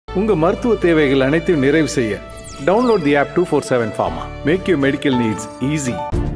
உங்க மருத்துவ தேவைகள் அனைத்தையும் நிறைவு செய்ய download the app two four seven pharma make you medical needs easy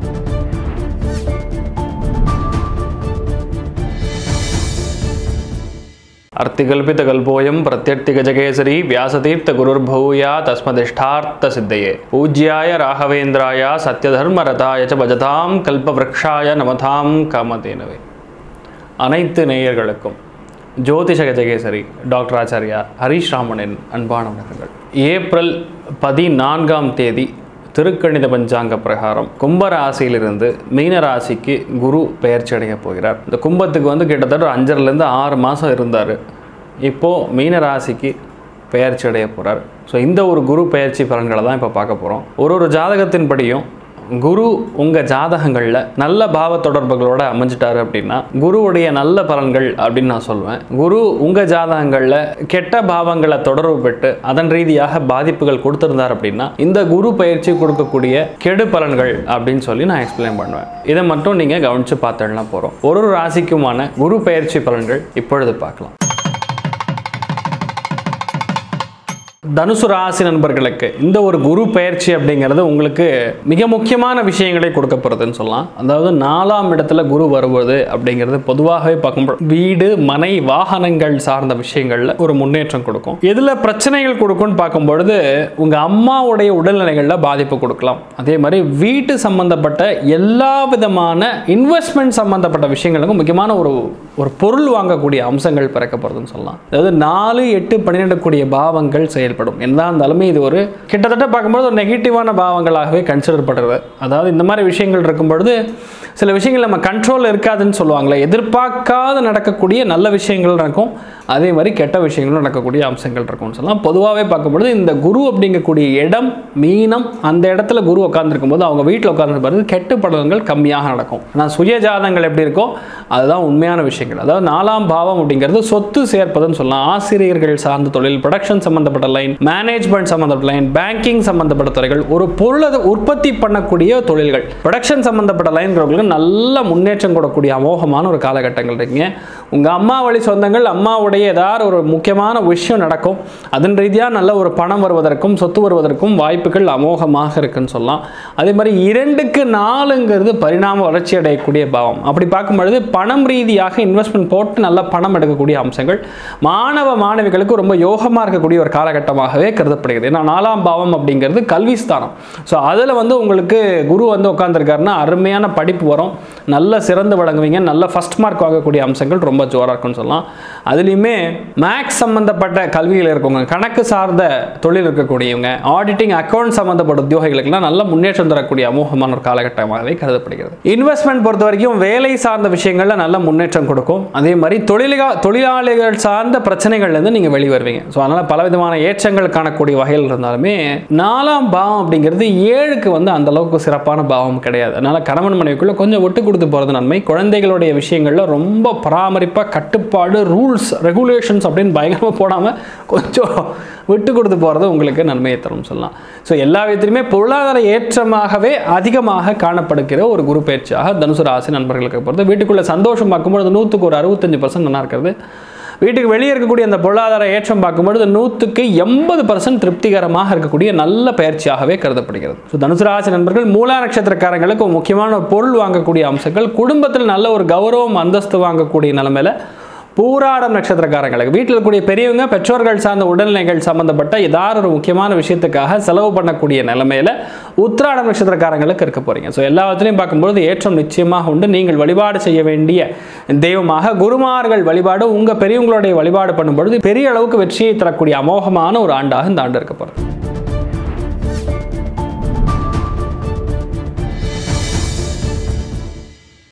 अर्तिकल्पितकल्पोऽयं प्रत्यर्तिगजकेसरी व्यासतीर्थगुरुर्भूया तस्मदिष्टार्थसिद्धये पूज्याय राघवेन्द्राय सत्यधर्मरताय च भजतां கல்பவ்ருக்ஷாய நமதாம் காமதேனவே அனைத்து நேயர்களுக்கும் ஜோதிஷ கஜகேசரி டாக்டர் ஆச்சாரியா ஹரீஷ் ராமனின் அன்பான வணக்கங்கள் ஏப்ரல் பதினான்காம் தேதி திருக்கணித பஞ்சாங்க பிரகாரம் கும்ப ராசியிலிருந்து மீன ராசிக்கு குரு பெயர்ச்சி அடைய போகிறார் இந்த கும்பத்துக்கு வந்து கிட்டத்தட்ட ஒரு அஞ்சரைலேருந்து ஆறு மாதம் இருந்தார் இப்போது மீன ராசிக்கு பெயர்ச்சி அடைய போகிறார் ஸோ இந்த ஒரு குரு பெயர்ச்சி பலன்களை தான் இப்போ பார்க்க போகிறோம் ஒரு ஒரு ஜாதகத்தின்படியும் குரு உங்கள் ஜாதகங்களில் நல்ல பாவ தொடர்புகளோட அமைஞ்சிட்டாரு அப்படின்னா குருவுடைய நல்ல பலன்கள் அப்படின்னு நான் சொல்லுவேன் குரு உங்கள் ஜாதகங்களில் கெட்ட பாவங்களை தொடர்பு பெற்று அதன் ரீதியாக பாதிப்புகள் கொடுத்துருந்தார் அப்படின்னா இந்த குரு பயிற்சி கொடுக்கக்கூடிய கெடு பலன்கள் அப்படின்னு சொல்லி நான் எக்ஸ்பிளைன் பண்ணுவேன் இதை மட்டும் நீங்கள் கவனித்து பார்த்துடலாம் போகிறோம் ஒரு ஒரு ராசிக்குமான குரு பயிற்சி பலன்கள் இப்பொழுது பார்க்கலாம் தனுசு ராசி நண்பர்களுக்கு இந்த ஒரு குரு பயிற்சி அப்படிங்கிறது உங்களுக்கு மிக முக்கியமான விஷயங்களை கொடுக்க போகிறதுன்னு சொல்லலாம் அதாவது நாலாம் இடத்துல குரு வருவது அப்படிங்கிறது பொதுவாகவே பார்க்கும்போது வீடு மனை வாகனங்கள் சார்ந்த விஷயங்களில் ஒரு முன்னேற்றம் கொடுக்கும் எதில் பிரச்சனைகள் கொடுக்கும்னு பார்க்கும்பொழுது உங்கள் அம்மாவுடைய உடல்நிலைகளில் பாதிப்பு கொடுக்கலாம் அதே மாதிரி வீட்டு சம்பந்தப்பட்ட எல்லா விதமான இன்வெஸ்ட்மெண்ட் சம்பந்தப்பட்ட விஷயங்களுக்கும் முக்கியமான ஒரு ஒரு பொருள் வாங்கக்கூடிய அம்சங்கள் பிறக்கப்படுதுன்னு சொல்லலாம் அதாவது நாலு எட்டு பன்னிரெண்டு கூடிய பாவங்கள் செயல்படும் என்ன இருந்தாலுமே இது ஒரு கிட்டத்தட்ட பார்க்கும்போது ஒரு நெகட்டிவான பாவங்களாகவே கன்சிடர் பண்ணுறது அதாவது இந்த மாதிரி விஷயங்கள் இருக்கும் பொழுது சில விஷயங்கள் நம்ம கண்ட்ரோல் இருக்காதுன்னு சொல்லுவாங்களே எதிர்பார்க்காத நடக்கக்கூடிய நல்ல விஷயங்கள் நடக்கும் அதே மாதிரி கெட்ட விஷயங்களும் நடக்கக்கூடிய அம்சங்கள் இருக்கும்னு சொல்லலாம் பொதுவாகவே பார்க்கும்பொழுது இந்த குரு அப்படிங்கக்கூடிய இடம் மீனம் அந்த இடத்துல குரு உட்காந்துருக்கும் போது அவங்க வீட்டில் உட்காந்துருப்பாரு கெட்டு பலன்கள் கம்மியாக நடக்கும் ஆனால் சுய ஜாதங்கள் எப்படி இருக்கோ அதுதான் உண்மையான விஷயங்கள் அதாவது நாலாம் பாவம் அப்படிங்கிறது சொத்து சேர்ப்பதுன்னு சொல்லலாம் ஆசிரியர்கள் சார்ந்த தொழில் ப்ரொடக்ஷன் சம்மந்தப்பட்ட லைன் மேனேஜ்மெண்ட் சம்மந்தப்பட்ட லைன் பேங்கிங் சம்மந்தப்பட்ட துறைகள் ஒரு பொருளை உற்பத்தி பண்ணக்கூடிய தொழில்கள் ப்ரொடக்ஷன் சம்மந்தப்பட்ட லைன்கிறவங்களுக்கு நல்ல முன்னேற்றம் கொடுக்கக்கூடிய அமோகமான ஒரு காலகட்டங்கள் இருக்குங்க உங்கள் அம்மா வழி சொந்தங்கள் அம்மாவுடைய ஏதாவது ஒரு முக்கியமான விஷயம் நடக்கும் அதன் ரீதியாக நல்ல ஒரு பணம் வருவதற்கும் சொத்து வருவதற்கும் வாய்ப்புகள் அமோகமாக இருக்குன்னு சொல்லலாம் அதே மாதிரி இரண்டுக்கு நாலுங்கிறது பரிணாம வளர்ச்சி அடையக்கூடிய பாவம் அப்படி பார்க்கும்பொழுது பணம் ரீதியாக இன்வெஸ்ட்மெண்ட் போட்டு நல்ல பணம் எடுக்கக்கூடிய அம்சங்கள் மாணவ மாணவிகளுக்கு ரொம்ப யோகமாக இருக்கக்கூடிய ஒரு காலகட்டமாகவே கருதப்படுகிறது ஏன்னா நாலாம் பாவம் அப்படிங்கிறது கல்வி ஸ்தானம் ஸோ அதில் வந்து உங்களுக்கு குரு வந்து உட்காந்துருக்காருன்னா அருமையான படிப்பு வரும் நல்ல சிறந்து வழங்குவீங்க நல்ல ஃபஸ்ட் மார்க் வாங்கக்கூடிய அம்சங்கள் ரொம்ப ஜோராக இருக்கும்னு சொல்லலாம் அதுலேயுமே மேக்ஸ் சம்மந்தப்பட்ட கல்வியில் இருக்கவங்க கணக்கு சார்ந்த தொழில் இருக்கக்கூடியவங்க ஆடிட்டிங் அக்கௌண்ட் சம்மந்தப்பட்ட உத்தியோகிகளுக்கெல்லாம் நல்ல முன்னேற்றம் தரக்கூடிய அமோகமான ஒரு காலகட்டமாகவே கருதப்படுகிறது இன்வெஸ்ட்மெண்ட் பொறுத்த வரைக்கும் வேலை சார்ந்த விஷயங்களில் நல்ல முன்னேற்றம் கொடுக்கும் அதே மாதிரி தொழிலா தொழிலாளிகள் சார்ந்த பிரச்சனைகள்லேருந்து நீங்கள் வெளியே வருவீங்க ஸோ அதனால் பலவிதமான ஏற்றங்கள் காணக்கூடிய வகையில் இருந்தாலுமே நாலாம் பாவம் அப்படிங்கிறது ஏழுக்கு வந்து அந்த அளவுக்கு சிறப்பான பாவம் கிடையாது அதனால் கணவன் மனைவிக்குள்ள கொஞ்சம் விட்டு கொடுத்து போகிறது நன்மை குழந்தைகளுடைய விஷயங்களில் ரொம்ப பராமரிப்பாக கட்டுப்பாடு ரூல்ஸ் ரெகுலேஷன்ஸ் அப்படின்னு பயங்கரமாக போடாமல் கொஞ்சம் விட்டு கொடுத்து போகிறது உங்களுக்கு நன்மையை தரும் சொல்லலாம் ஸோ எல்லா விதத்திலுமே பொருளாதார ஏற்றமாகவே அதிகமாக காணப்படுகிற ஒரு குரு பயிற்சியாக தனுசு ராசி நண்பர்களுக்கு பொறுத்து வீட்டுக்குள்ளே சந்தோஷம் பார்க்கும்போது நூற்றுக்கு ஒரு அறுபத்தஞ்சு பர்சன்ட் நல்லா இருக்கிறது வீட்டுக்கு வெளியே இருக்கக்கூடிய அந்த பொருளாதார ஏற்றம் பார்க்கும்பொழுது நூற்றுக்கு எண்பது பர்சன்ட் திருப்திகரமாக இருக்கக்கூடிய நல்ல பயிற்சியாகவே கருதப்படுகிறது ஸோ தனுசு ராசி நண்பர்கள் மூலா நட்சத்திரக்காரங்களுக்கு ஒரு முக்கியமான ஒரு பொருள் வாங்கக்கூடிய அம்சங்கள் குடும்பத்தில் நல்ல ஒரு கௌரவம் அந்தஸ்து வாங்கக்கூடிய நிலைமையில பூராடம் நட்சத்திரக்காரங்களுக்கு வீட்டில் இருக்கக்கூடிய பெரியவங்க பெற்றோர்கள் சார்ந்த உடல்நிலைகள் சம்பந்தப்பட்ட ஏதாவது ஒரு முக்கியமான விஷயத்துக்காக செலவு பண்ணக்கூடிய நிலைமையில உத்திராடம் நட்சத்திரக்காரங்களுக்கு இருக்க போறீங்க ஸோ எல்லாத்துலேயும் பார்க்கும்போது ஏற்றம் நிச்சயமாக உண்டு நீங்கள் வழிபாடு செய்ய வேண்டிய தெய்வமாக குருமார்கள் வழிபாடு உங்கள் பெரியவங்களுடைய வழிபாடு பண்ணும்பொழுது பெரிய அளவுக்கு வெற்றியை தரக்கூடிய அமோகமான ஒரு ஆண்டாக இந்த ஆண்டு இருக்க போகிறது